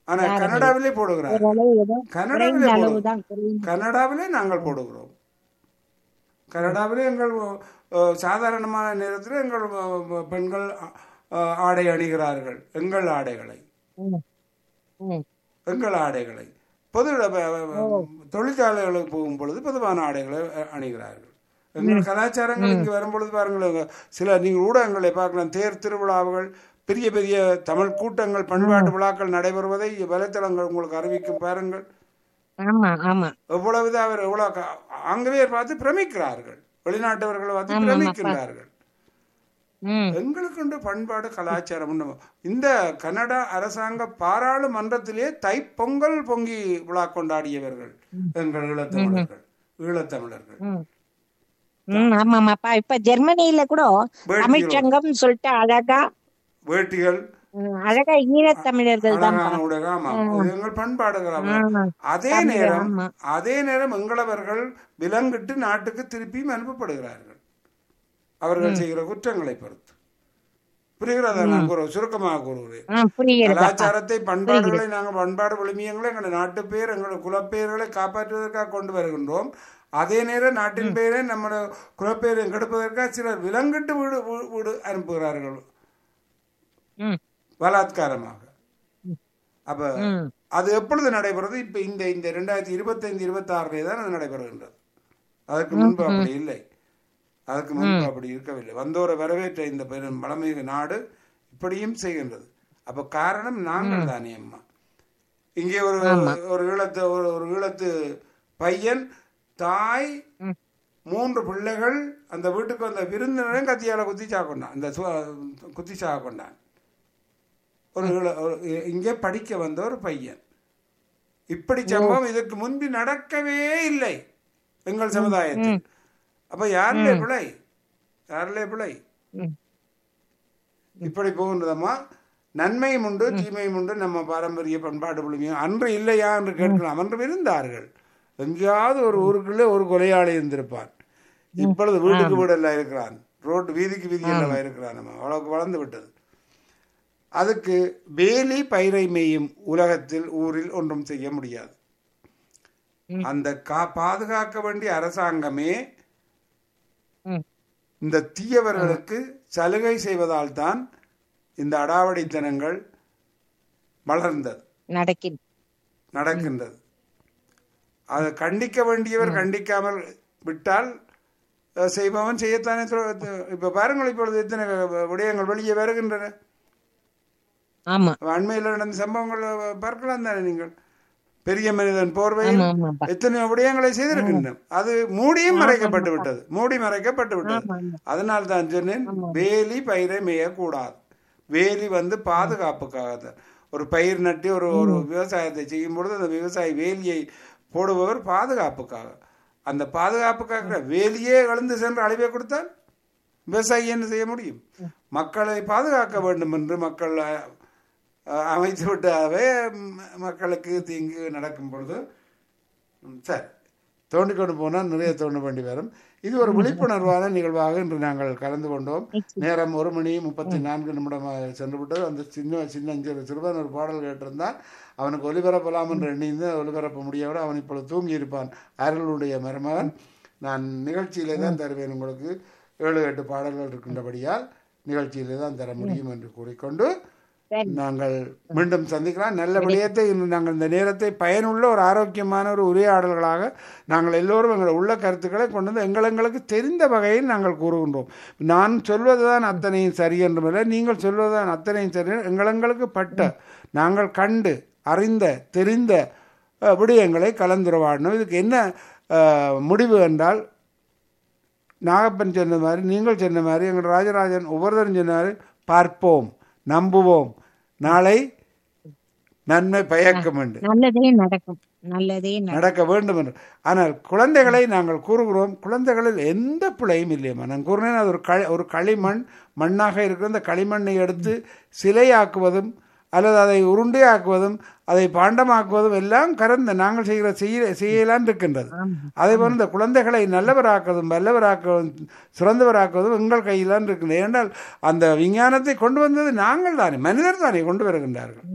ஆனா கனடாவிலே போடுகிறார்கள் ஓரளவு ஏதோ கனடாவிலே குறைந்த அளவு போடுகிறோம் தான் குறைந்த கனடாவிலே நாங்கள் போடுகிறோம் கனடாவிலே எங்கள் அஹ், சாதாரணமான நேரத்தில் எங்கள் அஹ், பெண்கள் அஹ், ஆடை அணிகிறார்கள் எங்கள் ஆடைகளை ம். ம். எங்கள் ஆடைகளை பொது இட- அஹ், தொழிற்சாலைகளுக்கு போகும் பொழுது பொதுவான ஆடைகளை அஹ், அணிகிறார்கள் எங்கள் கலாச்சாரங்கள் இங்கு வரும்பொழுது பாருங்கள் சில நீங்கள் ஊடகங்களை பார்க்கலாம் தேர் திருவிழாவுகள் பெரிய பெரிய தமிழ் கூட்டங்கள் பண்பாட்டு விழாக்கள் நடைபெறுவதை வலைத்தளங்கள் உங்களுக்கு அறிவிக்கும் பாருங்கள் ஆமா ஆமா எவ்வளவு அவர் எவ்வளவு க- ஆங்கிலேயர் பார்த்து பிரமிக்கிறார்கள் வெளிநாட்டவர்களை பார்த்து பிரமிக்கின்றார்கள் ம் எங்களுக்குண்டு பண்பாடு கலாச்சாரம் உண்டு. இந்த கனடா அரசாங்க பாராளுமன்றத்திலே தைப்பொங்கல் பொங்கி விழா கொண்டாடியவர்கள் எங்கள் ஈழத்தமிழர்கள் ஈழத்தமிழர்கள் ம் ம் ஆமாமாப்பா இப்ப ஜெர்மனியில கூட வேட்டிகள். தமிழ்ச்சங்கம் சொல்லிட்டு அழகா வேட்டிகள் ம், அழகா ஈழத்தமிழர்கள் தான் அழகான உடை ஆமா இது எங்கள் பண்பாடுகள் ஆமா. ஆமா. அதே தமிழ், நேரம் ஆமா. அதே நேரம் எங்களவர்கள் விலங்கிட்டு நாட்டுக்கு திருப்பியும் அனுப்பப்படுகிறார்கள் அவர்கள் செய்கிற குற்றங்களை பொறுத்து புரிகிறதா நான் கூற சுருக்கமாக கூறுகிறேன் ஆ புரியுது கலாச்சாரத்தை பண்பாடுகளை நாங்கள் பண்பாடு விழுமியங்களை எங்கள் நாட்டு பேர் எங்கள் குலப்பெயர்களை காப்பாற்றுவதற்காக கொண்டு வருகின்றோம் அதே நேரம் நாட்டின் பெயரை நம்ம குலப்பெயரை கெடுப்பதற்காக சிலர் விலங்கிட்டு வீடு வீ- வீடு அனுப்புகிறார்கள் ம் பலாத்காரமாக அப்ப ம் அது எப்பொழுது நடைபெறுது இப்ப இந்த இந்த ரெண்டாயிரத்தி இருபத்தைந்து இருபத்தி ஆறுலே தான் அது நடைபெறுகின்றது அதற்கு முன்பு அப்படி இல்லை அதற்கு முன்பு அப்படி இருக்கவில்லை வந்தோரை வரவேற்ற இந்த பெரும் வளமிகு நாடு இப்படியும் செய்கின்றது அப்ப காரணம் நாங்கள் தானே அம்மா இங்கே ஒரு ஒரு ஈழத்து ஒரு ஒரு ஈழத்து பையன் தாய் ம். மூன்று பிள்ளைகள் அந்த வீட்டுக்கு வந்த விருந்தினரையும் கத்தியால குத்தி சாக்கொண்டான் இந்த சு- குத்தி கொண்டான் ஒரு ஈழ- ஒரு இ- இங்கே படிக்க வந்த ஒரு பையன் இப்படி சம்பவம் இதற்கு முன்பு நடக்கவே இல்லை எங்கள் சமுதாயத்தில் அப்ப யாரிலே பிழை யாரிலே பிழை ம் இப்படி போகின்றதம்மா நன்மையும் உண்டு தீமையும் உண்டு நம்ம பாரம்பரிய பண்பாடு புழுமையும் அன்று இல்லையா என்று கேட்கலாம் அன்று இருந்தார்கள் எங்கேயாவது ஒரு ஊருக்குள்ளே ஒரு கொலையாளி இருந்திருப்பான் இப்பொழுது வீட்டுக்கு வீடெல்லாம் இருக்கிறான் ரோட்டு வீதிக்கு வீதி எல்லாம் இருக்கிறான் நம்ம அவ்வளவுக்கு வளர்ந்து விட்டது அதுக்கு வேலி பயிரை மேயும் உலகத்தில் ஊரில் ஒன்றும் செய்ய முடியாது ம். அந்த கா பாதுகாக்க வேண்டிய அரசாங்கமே ம் இந்த தீயவர்களுக்கு சலுகை செய்வதால் தான் இந்த அடாவடித்தனங்கள் வளர்ந்தது நடக்கின் நடக்கின்றது அதை கண்டிக்க வேண்டியவர் கண்டிக்காமல் விட்டால் அஹ், செய்பவன் செய்யத்தானே தொ- இப்ப பாருங்கள் இப்பொழுது எத்தனை விடயங்கள் வெளியே வருகின்றன ஆமா அண்மையில் நடந்த சம்பவங்கள் பார்க்கலாம் தானே நீங்கள் பெரிய மனிதன் போர்வையில் ஆமா ஆமாப்பா எத்தனை விடயங்களை செய்திருக்கின்றன அது மூடியும் மறைக்கப்பட்டு விட்டது மூடி மறைக்கப்பட்டு விட்டது ஆமா ஆமா அதனால் தான் சொன்னேன் வேலி பயிரை மேயக்கூடாது வேலி வந்து பாதுகாப்புக்காக தான் ஒரு பயிர் நட்டி ஒரு ஒரு விவசாயத்தை செய்யும் பொழுது அந்த விவசாயி வேலியை போடுபவர் பாதுகாப்புக்காக அந்த பாதுகாப்புக்காக வேலியே எழுந்து சென்று அழிவை கொடுத்தால் விவசாயி என்ன செய்ய முடியும் மக்களை பாதுகாக்க வேண்டும் என்று மக்கள் அஹ், அஹ், அமைத்து விட்டாவே ம், மக்களுக்கு தீங்கு நடக்கும் பொழுது ம், சரி தோண்டி கொண்டு போனால் நிறைய தோண்ட வேண்டி வரும் இது ஒரு விழிப்புணர்வான நிகழ்வாக இன்று நாங்கள் கலந்து கொண்டோம் நேரம் ஒரு மணி முப்பத்தி நான்கு நிமிடம் சென்று விட்டது அந்த சின்ன சின்ன அஞ்சு சிறுவன் ஒரு பாடல் கேட்டிருந்தான் அவனுக்கு ஒலிபரப்பலாம் என்று எண்ணிந்து ஒலிபரப்ப முடியாவிட அவன் இப்பொழுது தூங்கி இருப்பான் அருளுடைய மருமகன் நான் நிகழ்ச்சியிலே தான் தருவேன் உங்களுக்கு ஏழு எட்டு பாடல்கள் இருக்கின்றபடியால் நிகழ்ச்சியிலே தான் தர முடியும் என்று கூறிக்கொண்டு சரி நாங்கள் மீண்டும் சந்திக்கலாம் நல்ல விடயத்தை இன்று நாங்கள் இந்த நேரத்தை பயனுள்ள ஒரு ஆரோக்கியமான ஒரு உரையாடல்களாக நாங்கள் எல்லோரும் எங்கள் உள்ள கருத்துக்களை கொண்டு வந்து எங்கள் எங்களுக்கு தெரிந்த வகையில் நாங்கள் கூறுகின்றோம் நான் சொல்வதுதான் அத்தனையும் சரி என்றுமில்லை நீங்கள் சொல்வதுதான் அத்தனையும் சரி எங்கள் எங்களுக்கு பட்ட நாங்கள் கண்டு அறிந்த தெரிந்த அஹ், விடயங்களை கலந்துரையாடணும் இதுக்கு என்ன அஹ், முடிவு என்றால் நாகப்பன் சொன்ன மாதிரி நீங்கள் சொன்ன மாதிரி எங்கள் ராஜராஜன் ஒவ்வொருத்தரும் சொன்ன மாதிரி பார்ப்போம் நம்புவோம் நாளை நன்மை பயக்கும் என்று நல்லதே நடக்கும் நல்லதே நடக்கும் நடக்க வேண்டும் என்று ஆனால் குழந்தைகளை நாங்கள் கூறுகிறோம் குழந்தைகளில் எந்த பிழையும் இல்லையம்மா நான் கூறினேன் அது ஒரு களி ஒரு களிமண் மண்ணாக இருக்கிற அந்த களிமண்ணை எடுத்து சிலையாக்குவதும் அல்லது அதை உருண்டையாக்குவதும் அதை பாண்டமாக்குவதும் எல்லாம் கறந்த நாங்கள் செய்கிற செய்ய செய்யலான் இருக்கின்றது ஆமா அதே போல இந்த குழந்தைகளை நல்லவராக்குவதும் வல்லவராக்குவதும் சிறந்தவராக்குவதும் எங்கள் கையில்தான் இருக்கின்றது ஏனென்றால் அந்த விஞ்ஞானத்தை கொண்டு வந்தது நாங்கள் தானே மனிதர் தானே கொண்டு வருகின்றார்கள்